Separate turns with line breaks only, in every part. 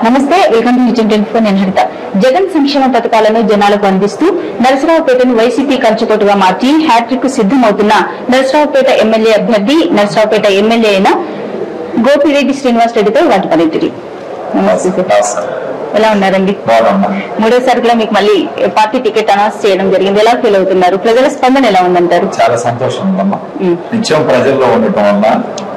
నమస్తే welcome to Nijam twenty four నేను హరిత జగన్ సంక్షేమ పథకాలను జనాలకు అందిస్తూ నరసరావుపేటను వైసీపీ కంచుకోటుగా మార్చి హ్యాట్రిక్ సిద్దమవుతున్న నరసరావుపేట ఎమ్మెల్యే అభ్యర్థి నరసరావుపేట ఎమ్మెల్యే అయిన గోపిరెడ్డి శ్రీనివాస్ రెడ్డితో వాటి పరిస్థితి నమస్తే సార్ ఎలా ఉన్నారండి
బాగున్నా
మూడోసారి కూడా మీకు మళ్ళీ పార్టీ టికెట్ అనౌన్స్ చేయడం జరిగింది ఎలా ఫీల్ అవుతున్నారు ప్రజల స్పందన ఎలా ఉందంటారు
చాలా సంతోషం ఉందమ్మా
మ్మ్.
నిత్యం ప్రజల్లో ఉండటం వల్ల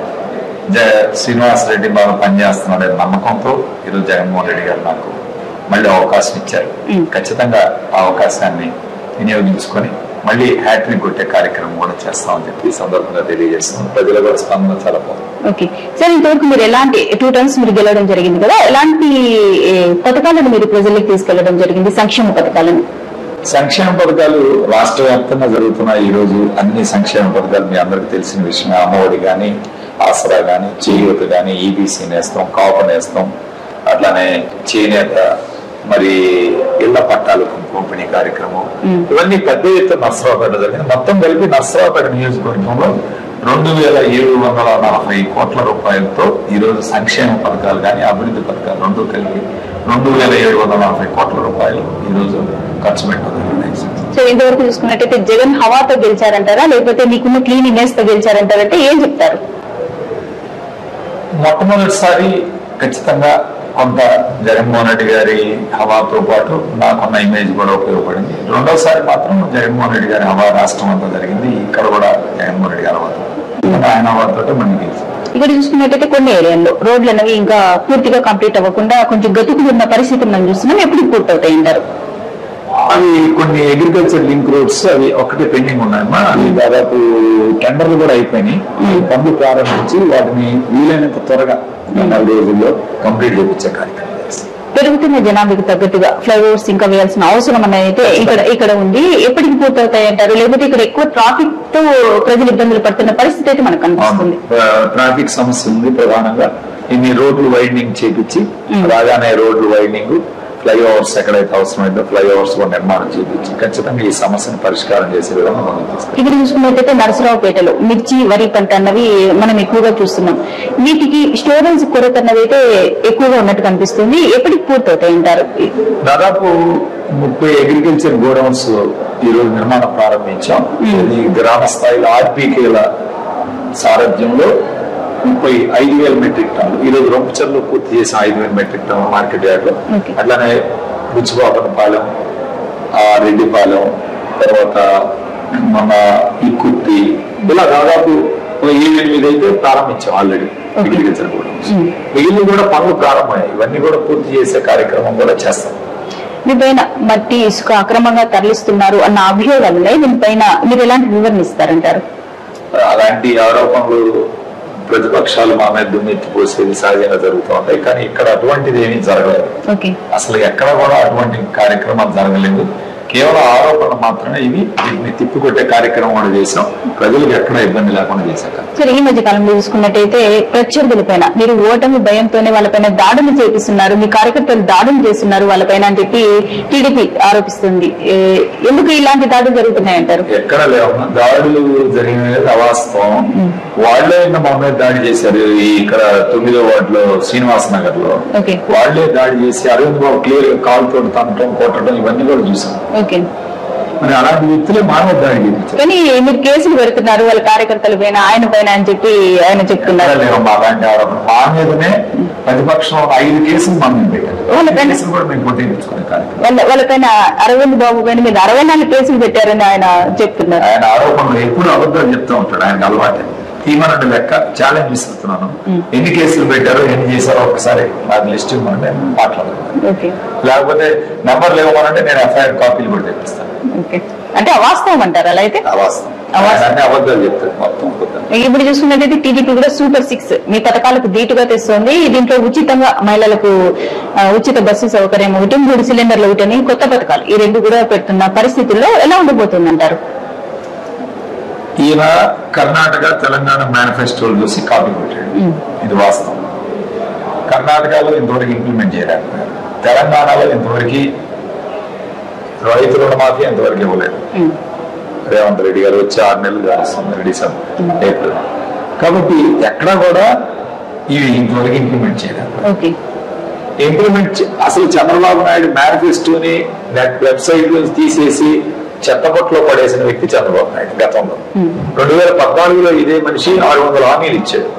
జ శ్రీనివాస్ రెడ్డి బాగా పనిచేస్తున్నాడనే నమ్మకంతో ఈరోజు జగన్మోహన్ రెడ్డి గారు నాకు మళ్ళీ అవకాశం ఇచ్చారు
మ్మ్.
ఖచ్చితంగా ఆ అవకాశాన్ని వినియోగించుకొని మళ్ళీ హ్యాట్రిక్ కొట్టే కార్యక్రమం కూడా చేస్తామని చెప్పి ఈ సందర్భంగా తెలియజేస్తున్నాం ప్రజల కూడా స్పందన చాలా బాగుంది
ఓకే సార్ ఇంతవరకు మీరు ఎలాంటి టూ టర్మ్స్ మీరు గెలవడం జరిగింది కదా ఎలాంటి ఏ, పథకాలను మీరు ప్రజలకు తీసుకెళ్లడం జరిగింది సంక్షేమ పథకాలను
సంక్షేమ పథకాలు రాష్ట్ర వ్యాప్తంగా జరుగుతున్నాయి ఈ రోజు అన్ని సంక్షేమ పథకాలు మీ అందరికి తెలిసిన విషయం అమ్మఒడి కానీ ఆసరా కానీ చేయూత కానీ ఈబీసీ నేస్తాం కాపు నేస్తాం అట్లానే చేనేత మరి ఇళ్ల పట్టాలు పంపిణీ కార్యక్రమం
మ్మ్.
ఇవన్నీ పెద్ద ఎత్తున నర్సరావుపేట జరిగింది మొత్తం కలిపి నర్సరావుపేట నియోజకవర్గంలో రెండు వేల ఏడు వందల నలభై కోట్ల రూపాయలతో ఈ రోజు సంక్షేమ పథకాలు కానీ అభివృద్ధి పథకాలు రెండు కలిపి రెండు వేల ఏడు వందల నలభై కోట్ల రూపాయలు ఈ రోజు ఖర్చు పెట్టడం జరిగింది
సో ఇంతవరకు చూసుకున్నట్టయితే జగన్ హవాతో గెలిచారంటారా లేకపోతే మీకున్న క్లీన్ ఇమేజ్ తో గెలిచారంటారంటే ఏం చెప్తారు
మొట్టమొదటిసారి ఖచ్చితంగా కొంత జగన్మోహన్ రెడ్డి గారి హవాతో పాటు నాకున్న ఇమేజ్ కూడా ఉపయోగపడింది రెండోసారి మాత్రం జగన్మోహన్ రెడ్డి గారి హవా రాష్ట్రం అంతా జరిగింది ఇక్కడ కూడా జగన్మోహన్ రెడ్డి గారి హవాతో ఆయన హవాతో మనం గెలిచాం
ఇక్కడ చూసుకున్నట్టయితే కొన్ని ఏరియాల్లో రోడ్లు అనేవి ఇంకా పూర్తిగా కంప్లీట్ అవ్వకుండా కొంచెం గతుకులు ఉన్న పరిస్థితి మనం చూస్తున్నాం ఎప్పుడు పూర్తవుతాయి అంటారు
అవి కొన్ని అగ్రికల్చర్ లింక్ రోడ్స్ అవి ఒకటి పెండింగ్ ఉన్నాయమ్మా అవి దాదాపు టెండర్లు కూడా అయిపోయినాయి పనులు ప్రారంభించి వాటిని వీలైనంత త్వరగా నాలుగు రోజుల్లో కంప్లీట్ చేయించే కార్యక్రమం చేస్తాం
పెరుగుతున్న జనాభాకి తగ్గట్టుగా ఫ్లైఓవర్స్ ఇంకా వేయాల్సిన అవసరం అనేది అయితే ఇక్కడ ఇక్కడ ఉంది ఎప్పటికి పూర్తవుతాయి అంటారు లేకపోతే ఇక్కడ ఎక్కువ ట్రాఫిక్ తో ప్రజలు ఇబ్బందులు పడుతున్న పరిస్థితి అయితే మనకు కనిపిస్తుంది
ట్రాఫిక్ సమస్య ఉంది ప్రధానంగా ఇన్ని రోడ్లు వైండింగ్ చేపించి రాగానే రోడ్లు వైండింగ్ ఫ్లైఓవర్స్ ఎక్కడైతే అవసరమైందో ఫ్లైఓవర్స్ కూడా నిర్మాణం చేపించి ఖచ్చితంగా ఈ సమస్యను పరిష్కారం చేసే విధంగా మనం తీసుకెళ్ళాలి
ఇక్కడ చూసుకున్నట్టయితే నరసరావుపేటలో మిర్చి వరి పంట అన్నవి మనం ఎక్కువగా చూస్తున్నాం వీటికి స్టోరేజ్ కొరత అన్నది అయితే ఎక్కువగా ఉన్నట్టు కనిపిస్తుంది ఎప్పటికి పూర్తవుతాయి అంటారు
దాదాపు ముప్పై అగ్రికల్చర్ గోడౌన్స్ ఈ రోజు నిర్మాణం ప్రారంభించాం ఇది గ్రామ స్థాయిలో ఆర్పీకేల సారథ్యంలో ముప్పై ఐదు వేల మెట్రిక్ టన్నులు ఈ రోజు రొంపచర్లో పూర్తి చేసిన ఐదు వేల మెట్రిక్ టన్నులు మార్కెట్ యార్డ్ లో
Okay.
అట్లానే బుచ్చిబాపనపాలెం ఆ రెడ్డిపాలెం తర్వాత మన ఇక్కుర్తి ఇలా దాదాపు ఒక ఏడు ఎనిమిది అయితే ప్రారంభించాం ఆల్రెడీ
Okay.
అగ్రికల్చర్ గోడౌన్స్ మిగిలిన కూడా పనులు ప్రారంభమయ్యాయి ఇవన్నీ కూడా పూర్తి చేసే కార్యక్రమం కూడా చేస్తాం
మీ పైన మట్టి ఇసుక అక్రమంగా తరలిస్తున్నారు అన్న అభియోగాలు ఉన్నాయి దీనిపైన మీరు ఎలాంటి వివరణ ఇస్తారంటారు
అలాంటి ఆరోపణలు ప్రతిపక్షాలు మా మీద దుమ్మెత్తిపోసేది సహజంగా జరుగుతూ ఉంటాయి కానీ ఇక్కడ అటువంటిది ఏమీ జరగలేదు
ఓకే
అసలు ఎక్కడ కూడా అటువంటి కార్యక్రమాలు జరగలేదు కేవలం ఆరోపణలు మాత్రమే ఇవి వీటిని తిప్పికొట్టే కార్యక్రమం కూడా చేసాం ప్రజలకు ఎక్కడ ఇబ్బంది లేకుండా చేశాం
సరే ఈ మధ్య కాలంలో చూసుకున్నట్టయితే ప్రత్యర్థుల పైన మీరు ఓటమి భయంతోనే వాళ్ళపైన దాడులు చేపిస్తున్నారు మీ కార్యకర్తలు దాడులు చేస్తున్నారు వాళ్ళపైన అని చెప్పి టీడీపీ ఆరోపిస్తుంది ఏ, ఎందుకు ఇలాంటి దాడులు జరుగుతున్నాయంటారు
ఎక్కడ లేవన్నా దాడులు జరిగినది అవాస్తవం వాళ్ళే నిన్న మా మీద దాడి చేశారు ఈ ఇక్కడ తొమ్మిదో వార్డులో శ్రీనివాస్ నగర్ లో
ఓకే
వాళ్ళే దాడి చేసి అరవింద్ బాబు క్లియర్ కాలుతో తనటం కొట్టడం ఇవన్నీ కూడా చూసాం
ఓకే
మరి అలాంటి వ్యక్తులే మానవ దాడి చేయించారు
కానీ మీరు కేసులు పెడుతున్నారు వాళ్ళ కార్యకర్తల పైన ఆయన పైన అని చెప్పి ఆయన చెప్తున్నారు
ఎక్కడ లేవమ్మా అలాంటి ఆరోపణ మా మీదనే ప్రతిపక్షం ఐదు కేసులు మా మీద పెట్టారు
వాళ్ళ పైన-
కేసులు కూడా మేము కొట్టేయించుకునే కార్యక్రమం
వాళ్ళ వాళ్ళపైన అరవింద్ బాబు పైన మీద అరవై నాలుగు కేసులు పెట్టారని ఆయన చెప్తున్నారు
ఆయన ఆరోపణలు ఎప్పుడు అబద్ధాలు చెప్తూ ఉంటాడు ఆయనకు అలవాటే తీమనండి లెక్క ఛాలెంజ్ ఇస్తున్నాను ఎన్ని కేసులు పెట్టారో ఎన్ని చేశారో ఒకసారి నాకు లిస్ట్ ఇవ్వమంటే మాట్లాడతాను
ఓకే
లేకపోతే నెంబర్ లేవమనంటే నేను ఎఫ్ఐఆర్ కాపీలు కూడా తెప్పిస్తాను
ఓకే అంటే అవాస్తవం అంటారు అలా అయితే
అవాస్తవం
అవాస్తవం.
ఆయన అన్ని అబద్ధాలు చెప్తాడు మొత్తం అబద్ధాలు
ఇప్పుడు చూసుకున్నట్టయితే టీడీపీ కూడా సూపర్ సిక్స్ మీ పథకాలకు ధీటుగా తెస్తుంది దీంట్లో ఉచితంగా మహిళలకు ఆ, ఉచిత బస్సు సౌకర్యం ఒకటి మూడు సిలిండర్లు ఒకటి అని కొత్త పథకాలు ఈ రెండు కూడా పెడుతున్న పరిస్థితుల్లో ఎలా ఉండబోతుంది అంటారు
ఈయన కర్ణాటక తెలంగాణ మేనిఫెస్టోలు చూసి కాపీ పెట్టాడు ఇది వాస్తవం కర్ణాటకలో ఇంతవరకు ఇంప్లిమెంట్ చేయలేకపోయారు తెలంగాణలో ఇంతవరకు రైతు రుణమాఫీ ఇంతవరకు ఇవ్వలేదు రేవంత్ రెడ్డి గారు వచ్చి ఆరు నెలలు కాస్తుంది డిసెంబర్ ఏప్రిల్ కాబట్టి ఎక్కడా కూడా ఇవి ఇంతవరకు ఇంప్లిమెంట్ చేయలేదు
ఓకే
ఇంప్లిమెంట్ అసలు చంద్రబాబు నాయుడు మేనిఫెస్టోని నెట్ వెబ్సైట్ తీసేసి చెత్తపట్లో పడేసిన వ్యక్తి చంద్రబాబు నాయుడు గతంలో రెండు వేల పద్నాలుగులో ఇదే మనిషి ఆరు వందల హామీలు ఇచ్చాడు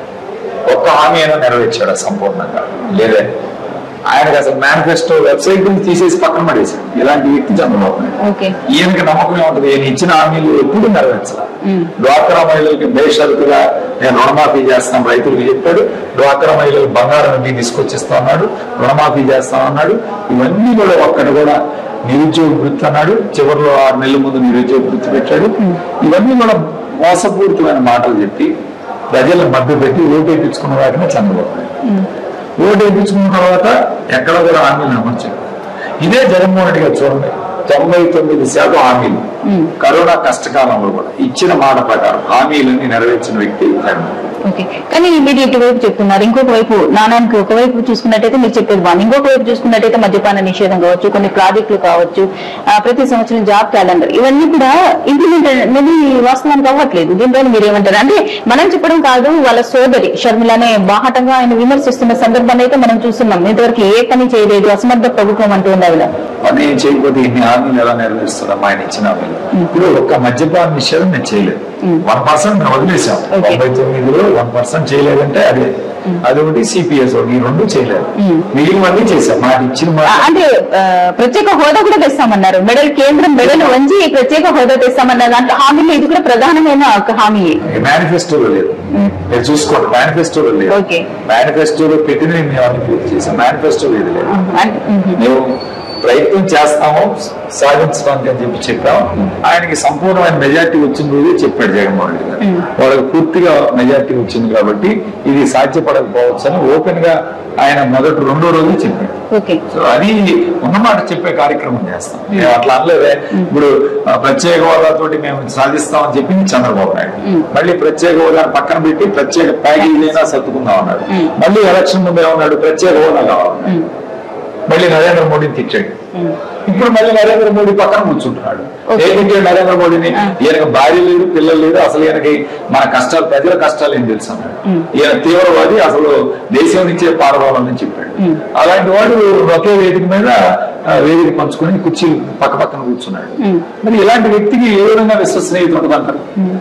ఒక్క హామీ అయినా నెరవేర్చాడు సంపూర్ణంగా లేదే ఆయనకు అసలు మేనిఫెస్టో వెబ్సైట్ నుంచి తీసేసి పక్కన పడేసాడు ఇలాంటి వ్యక్తి చంద్రబాబు నాయుడు
ఓకే
ఈయనకి నమ్మకం ఏముంటది ఈయన ఇచ్చిన హామీలు ఎప్పుడు నెరవేర్చాల డ్వాక్రా మహిళలకి బేషరతుగా నేను రుణమాఫీ చేస్తాను రైతులకు చెప్పాడు డ్వాక్రా మహిళలకు బంగారం ఇంటికి తీసుకొచ్చిస్తా ఉన్నాడు రుణమాఫీ చేస్తా ఉన్నాడు ఇవన్నీ కూడా ఒక్కటి కూడా నిరుద్యోగ వృత్తి అన్నాడు చివరిలో ఆరు నెలల ముందు నిరుద్యోగ వృత్తి పెట్టాడు ఇవన్నీ కూడా మోసపూరితమైన మాటలు చెప్పి ప్రజలను మభ్య పెట్టి ఓటు వేయించుకున్న వాటిని చంద్రబాబు నాయుడు. ఓటు వేయించుకున్న తర్వాత ఎక్కడ కూడా హామీలు అమర్చారు ఇదే జగన్మోహన్ రెడ్డి గారు చూడండి తొంభై తొమ్మిది శాతం హామీలు కరోనా కష్టకాలంలో కూడా ఇచ్చిన మాట ప్రకారం హామీలన్నీ నెరవేర్చిన వ్యక్తి జగన్మోహన్ రెడ్డి.
ఓకే కానీ మీరు ఇటువైపు చెప్తున్నారు ఇంకొక వైపు నాణానికి ఒకవైపు చూసుకున్నట్టయితే మీరు చెప్పేది బాగుంది ఇంకొక వైపు చూసుకున్నట్టయితే మద్యపాన నిషేధం కావచ్చు కొన్ని ప్రాజెక్టులు కావచ్చు ఆ, ప్రతి సంవత్సరం జాబ్ క్యాలెండర్ ఇవన్నీ కూడా ఇంప్లిమెంట్ అనేది వాస్తవానికి అవ్వట్లేదు దీనిపైన మీరు ఏమంటారు అంటే మనం చెప్పడం కాదు వాళ్ళ సోదరి షర్మిలనే బాహటంగా ఆయన విమర్శిస్తున్న సందర్భాన్ని అయితే మనం చూస్తున్నాం ఇంతవరకు ఏ పని చేయలేదు అసమర్థ ప్రభుత్వం అంటూ ఉంది ఆవిడ
పని ఏం చేయకపోతే ఇన్ని హామీలు ఎలా నెరవేరుస్తున్నాం ఆయన ఇచ్చిన హామీలు ఇప్పుడు ఒక్క మద్యపాన నిషేధం నేను చేయలేదు వన్ పర్సెంట్ మేము వదిలేసాం
Okay.
తొంభై తొమ్మిదిలో వన్ పర్సెంట్ చేయలేదంటే అదే అది ఒకటి సిపిఎస్ ఒకటి ఈ రెండు చేయలేదు మిగిలినవన్నీ చేశాం మాట ఇచ్చిన
ఆ,
మాట
అంటే ఆ, ప్రత్యేక హోదా కూడా తెస్తామన్నారు మెడల్ కేంద్రం మెడల్ వంచి ప్రత్యేక హోదా తెస్తామన్నారు దాంట్లో హామీలో ఇది కూడా ప్రధానమైన ఒక హామీ
మేనిఫెస్టోలో లేదు మీరు చూసుకోండి మేనిఫెస్టోలో లేదు
Okay.
మేనిఫెస్టోలో పెట్టినవి మేము అన్ని పూర్తి చేసాం మేనిఫెస్టోలో ఇది లేదు
అంటే, మ్మ్.
మేము ప్రయత్నం చేస్తాము సాధించడానికి అని చెప్పి చెప్పాం ఆయనకి సంపూర్ణమైన మెజార్టీ వచ్చిన రోజే చెప్పాడు జగన్మోహన్ రెడ్డి గారు వాళ్ళకి పూర్తిగా మెజార్టీ వచ్చింది కాబట్టి ఇది సాధ్యపడకపోవచ్చు అని ఓపెన్ గా ఆయన మొదటి రెండో రోజు చెప్పాడు
ఓకే
సో అది ఉన్నమాట చెప్పే కార్యక్రమం చేస్తాం మేము అట్లా అనలేదే ఇప్పుడు ఆ, ప్రత్యేక హోదాతోటి మేము సాధిస్తామని చెప్పింది చంద్రబాబు నాయుడు మళ్ళీ ప్రత్యేక హోదా పక్కన పెట్టి ప్రత్యేక ప్యాకేజీలైనా సర్దుకుందాం అన్నాడు మళ్ళీ ఎలక్షన్ ముందు ఏమన్నాడు ప్రత్యేక హోదా కావాలి మళ్ళీ నరేంద్ర మోడీని తిట్టాడు ఇప్పుడు మళ్ళీ నరేంద్ర మోడీ పక్కన కూర్చుంటున్నాడు
Okay.
ఏం తిట్టాడు నరేంద్ర మోడీని ఈయనకి భార్య లేదు పిల్లలు లేదు అసలు ఈయనకి మన కష్టాలు ప్రజల కష్టాలు ఏం తెలుసు అన్నాడు ఈయన తీవ్రవాది అసలు దేశం నుంచే పారవాలని చెప్పాడు అలాంటి వాడు ఒకే వేదిక మీద ఆ, వేదిక పంచుకొని కుర్చీ పక్క పక్కన కూర్చున్నాడు మరి ఇలాంటి వ్యక్తికి ఏ విధంగా విశ్వసనీయత ఉంటుందంటారు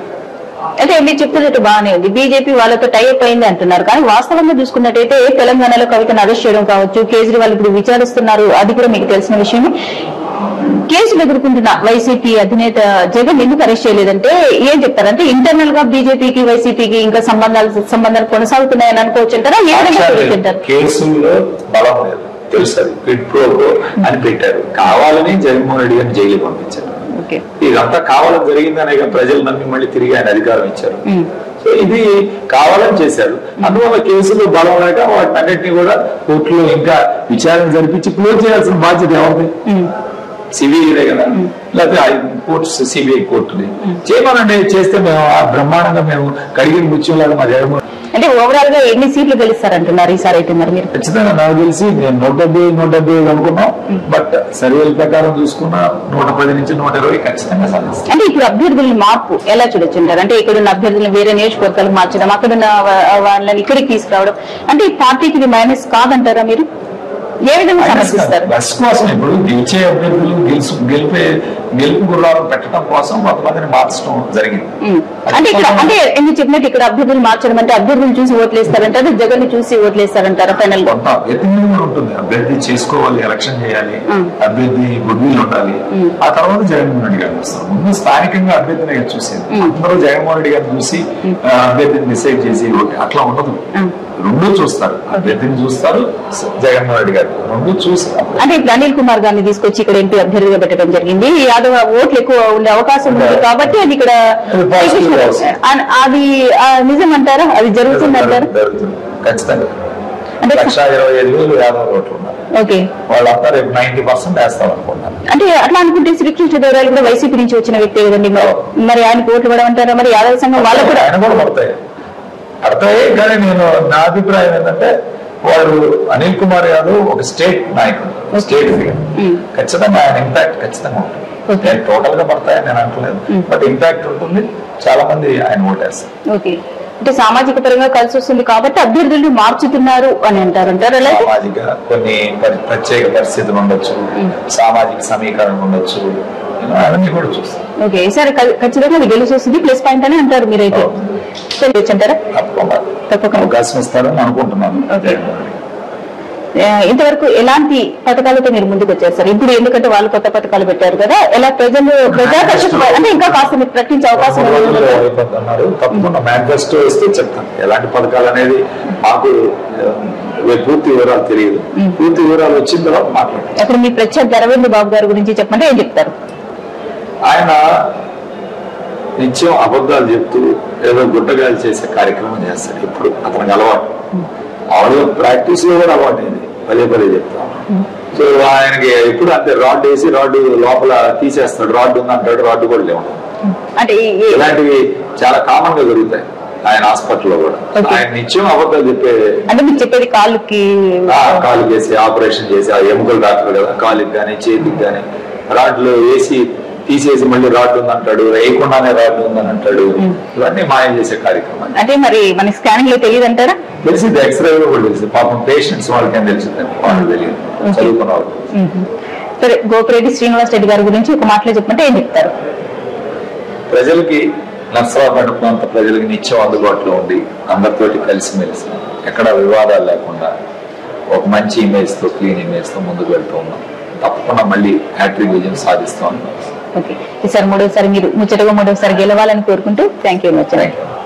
అంటే మీరు చెప్తున్నట్టు బాగానే ఉంది బీజేపీ వాళ్ళతో టైప్ అయింది అంటున్నారు కానీ వాస్తవంగా చూసుకున్నట్టయితే తెలంగాణలో కవితను అరెస్ట్ చేయడం కావచ్చు కేజ్రీవాల్ ఇప్పుడు విచారిస్తున్నారు అది కూడా మీకు తెలిసిన విషయమే కేసులు ఎదుర్కొంటున్న వైసీపీ అధినేత జగన్ ఎందుకు అరెస్ట్ చేయలేదంటే ఏం చెప్తారంటే ఇంటర్నల్ గా బీజేపీకి వైసీపీకి ఇంకా సంబంధాలు సంబంధాలు కొనసాగుతున్నాయని అనుకోవచ్చు అంటారా ఏ విధంగా చూడొచ్చు అంటారు
కేసుల్లో బలం లేదు తెలుసు అది క్విడ్ ప్రోకో అని పెట్టారు కావాలని జగన్మోహన్ రెడ్డి గారిని జైలుకి పంపించారు
ఓకే
ఇదంతా కావాలని జరిగిందనే కదా ప్రజలు నమ్మి మళ్ళీ తిరిగి ఆయన అధికారం ఇచ్చారు
ఉమ్.
సో ఇది కావాలని చేశారు అందువల్ల కేసులు బలం లేక వాటిని అన్నింటినీ కూడా కోర్టులో ఇంకా విచారణ జరిపించి క్లోజ్ చేయాల్సిన బాధ్యత ఎవరిది సిబిఐదే కదా లేకపోతే కోర్టు సిబిఐ కోర్టుది చేయమనండి చేస్తే మేము ఆ బ్రహ్మాండంగా మేము కడిగిన ముత్యంలాగా మా జగన్మోహన్
అంటే ఓవరాల్ గా ఎన్ని సీట్లు గెలుస్తారంటున్నారు ఈసారి అయితే మరి మీరు
ఖచ్చితంగా నాకు తెలిసి నేను నూట డెబ్బై నూట డెబ్బై ఐదు అనుకున్నాం బట్ సర్వేల ప్రకారం చూసుకున్నా నూట పది నుంచి నూట ఇరవై ఖచ్చితంగా సాధిస్తాం
అంటే ఇప్పుడు అభ్యర్థుల మార్పు ఎలా చూడొచ్చు అంటారు అంటే ఇక్కడున్న అభ్యర్థులను వేరే నియోజకవర్గాలకు మార్చడం అక్కడున్న వా- వాళ్ళని ఇక్కడికి తీసుకురావడం అంటే ఈ పార్టీకి ఇది మైనస్ కాదంటారా మీరు ఏ విధంగా సమర్థిస్తారు
బస్ కోసం ఇప్పుడు గెలిచే అభ్యర్థులు గెలుసు గెలిపే గెలుపు గుర్రాలు పెట్టడం కోసం కొంతమందిని మార్చడం జరిగింది
ఉమ్. అంటే ఇక్కడ అంటే మీరు చెప్పినట్టు ఇక్కడ అభ్యర్థులు మార్చడం అంటే అభ్యర్థులు చూసి ఓట్లేస్తారంటారా జగన్ ని చూసి ఓట్లేస్తారంటారా ఫైనల్ గా
కొంత అభ్యర్థి మీద కూడా ఉంటుంది అభ్యర్థి చేసుకోవాలి ఎలక్షన్ చేయాలి అభ్యర్థి గుడ్ విల్ ఉండాలి ఆ తర్వాత జగన్మోహన్ రెడ్డి గారిని వస్తారు ముందు స్థానికంగా అభ్యర్థిని కదా చూసేది అందరూ జగన్మోహన్ రెడ్డి గారిని చూసి ఆ, అభ్యర్థిని డిసైడ్ చేసి ఓకే అట్లా ఉండదు రెండు చూస్తారు అభ్యర్థిని చూస్తారు జగన్మోహన్ రెడ్డి గారు రెండు చూసి
అంటే ఇప్పుడు అనిల్ కుమార్ గారిని తీసుకొచ్చి ఇక్కడ ఎంపీ అభ్యర్థిగా పెట్టడం జరిగింది యాదవ్ ఓట్లు ఎక్కువ ఉండే అవకాశం ఉంది కాబట్టి అది ఇక్కడ
అది positive అవసరం.
అన్- అది ఆ, నిజం అంటారా అది జరుగుతుంది అంటారా
జరుగుతుంది ఖచ్చితంగా
అంటే
లక్ష ఇరవై ఐదు వేలు యాదవ్ ఓట్లు ఉన్నారు
ఓకే
వాళ్ళంతా రేపు నైన్టీ పర్సెంట్ వేస్తాం అనుకుంటున్నారు
అంటే అట్లా అనుకుంటే శ్రీకృష్ణ దేవరాయలు కూడా వైసీపీ నుంచి వచ్చిన వ్యక్తే కదండి మరి మరి ఆయన ఓట్లు కూడా అంటారా మరి యాదవ సంఘం వాళ్ళకు కూడా
ఆయన కూడా పడతాయి పడతాయి కానీ నేను నా అభిప్రాయం ఏంటంటే వాడు అనిల్ కుమార్ యాదవ్ ఒక స్టేట్ నాయకుడు స్టేట్ ఫిగర్ ఖచ్చితంగా ఆయన ఇంపాక్ట్ ఖచ్చితంగా
Okay.
ఉంటుంది టోటల్ గా పడతాయని నేను అంటలేదు బట్ ఇంపాక్ట్ ఉంటుంది చాలా మంది ఆయన ఓటేస్తారు
ఓకే అంటే సామాజిక పరంగా కలిసి వస్తుంది కాబట్టి అభ్యర్థులు మార్చుతున్నారు అని అంటారు అంటారు అలాగే
సామాజిక కొన్ని పరి- ప్రత్యేక పరిస్థితులు ఉండొచ్చు సామాజిక సమీకరణ ఉండొచ్చు ఇలా అవన్నీ కూడా చూస్తాం
ఓకే ఈసారి ఖ- ఖచ్చితంగా అది గెలిచి వస్తుంది ప్లస్ పాయింట్ అని అంటారు మీరైతే తెలియచ్చు అంటారా
తప్పకుండా
తప్పకుండా.
అవకాశం ఇస్తారని అనుకుంటున్నాను
ఓకే. ఆ, ఇంతవరకు ఎలాంటి పథకాలతో మీరు ముందుకు వచ్చారు సార్ ఇప్పుడు ఎందుకంటే వాళ్ళు కొత్త పథకాలు పెట్టారు కదా ఎలా ప్రజలు ప్రజాకర్షక అంటే ఇంకా కాస్త మీరు ప్రకటించే అవకాశం
మూడు
ఉంది
రోజులు
కదా?
అయిపోతున్నారు తప్పకుండా మేనిఫెస్టో ఇస్తే చెప్తాను ఎలాంటి పథకాలు అనేది మాకు ఆ, పూర్తి వివరాలు తెలియదు పూర్తి వివరాలు వచ్చిన తర్వాత మాట్లాడతాం
అక్కడ మీ ప్రత్యేక అరవింద్ బాబు గారి గురించి చెప్పమంటే ఏం చెప్తారు
ఆయన నిత్యం అబద్ధాలు చెప్తూ ఏదో గుడ్డగాలు చేసే కార్యక్రమం చేస్తాడు ఇప్పుడు అతనికి అలవాటు ఆడియో ప్రాక్టీస్ లో కూడా అలవాటు అయింది పదే పదే చెప్తాం సో ఆయనకి ఎప్పుడు అంతే రాడ్ వేసి రాడ్ లోపల తీసేస్తాడు రాడ్ ఉంది అంటాడు రాడ్ కూడా లేవు
అంటే ఈ- ఈ-
ఇలాంటివి చాలా కామన్ గా జరుగుతాయి ఆయన హాస్పిటల్లో కూడా
Okay.
ఆయన నిత్యం అబద్ధాలు చెప్పే
అంటే మీరు చెప్పేది కాళ్ళకి
ఆ, కాలు చేసి ఆపరేషన్ చేసి ఆ ఎముకలు డాక్టర్ కదా కాలుకి కానీ చేతికి కానీ రాడ్లు వేసి తీసేసి మళ్ళీ రాడ్ ఉందంటాడు వేయకుండానే రాడ్ ఉందని అంటాడు ఇవన్నీ మాయం చేసే కార్యక్రమం
అంటే మరి మన స్కానింగ్ లో తెలియదు అంటారా
తెలిసింది ఎక్స్రే కూడా తెలిసింది పాపం పేషెంట్స్ వాళ్ళకి ఏం తెలిసిందండి వాళ్ళు తెలియదు చదువుకున్న వాళ్ళు
సరే గోపిరెడ్డి శ్రీనివాస్ రెడ్డి గారి గురించి ఒక మాటలో చెప్పమంటే ఏం చెప్తారు
ప్రజలకి నర్సరాపేట ప్రాంత ప్రజలకి నిత్యం అందుబాటులో ఉండి అందరితోటి కలిసిమెలిసి ఎక్కడ వివాదాలు లేకుండా ఒక మంచి ఇమేజ్ తో క్లీన్ ఇమేజ్ తో ముందుకు వెళ్తూ ఉన్నాం తప్పకుండా మళ్ళీ హ్యాట్రిక్ విజయం సాధిస్తాం
ఓకే ఈసారి మూడోసారి మీరు ముచ్చటగా మూడోసారి గెలవాలని కోరుకుంటూ thank you much
thank you